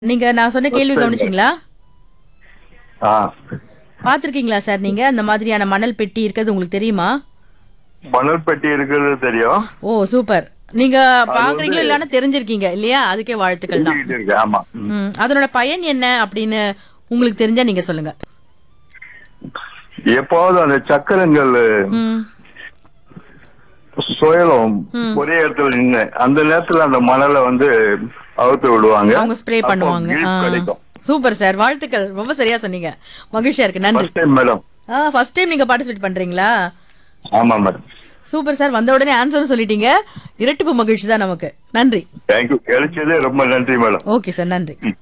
நீங்க நான் சொன்ன கேள்வி First time. கவனிச்சிங்களா ஆ பாத்திருக்கீங்களா சார் நீங்க அந்த மாதிரியான மணல் பெட்டி இருக்கிறது உங்களுக்கு தெரியுமா மணல் பெட்டி இருக்கிறது தெரியும் ஓ சூப்பர் நீங்க வந்து- பாக்குறீங்களோ இல்லன்னு தெரிஞ்சிருக்கீங்க இல்லையா அதுக்கே வாழ்த்துக்கள் தான் தெரிஞ்சுக்கிட்டு இருக்கு ஆமா ம். ம், அதனோட பயன் என்ன அப்படின்னு உங்களுக்கு தெரிஞ்சா நீங்க சொல்லுங்க எப்போது அந்த சக்கரங்கள் ம், சுயலும் ஒரே இடத்துல நின்று அந்த நேரத்துல அந்த மணலை வந்து அவுத்து விடுவாங்க அவங்க ஸ்ப்ரே அப்போ பண்ணுவாங்க grip ஆ. கிடைக்கும் சூப்பர் சார் வாழ்த்துக்கள் ரொம்ப சரியா சொன்னீங்க மகிழ்ச்சியா இருக்கு நன்றி ஃபர்ஸ்ட் டைம் மேடம் ஆ ஃபர்ஸ்ட் டைம் நீங்க பார்ட்டிசிபேட் பண்றீங்களா ஆமா மேடம் சூப்பர் சார் வந்த உடனே ஆன்சரும் சொல்லிட்டீங்க இரட்டிப்பு மகிழ்ச்சி தான் நமக்கு நன்றி தேங்க்யூ கிடைச்சதே ரொம்ப நன்றி மேடம் ஓகே சார் நன்றி ம்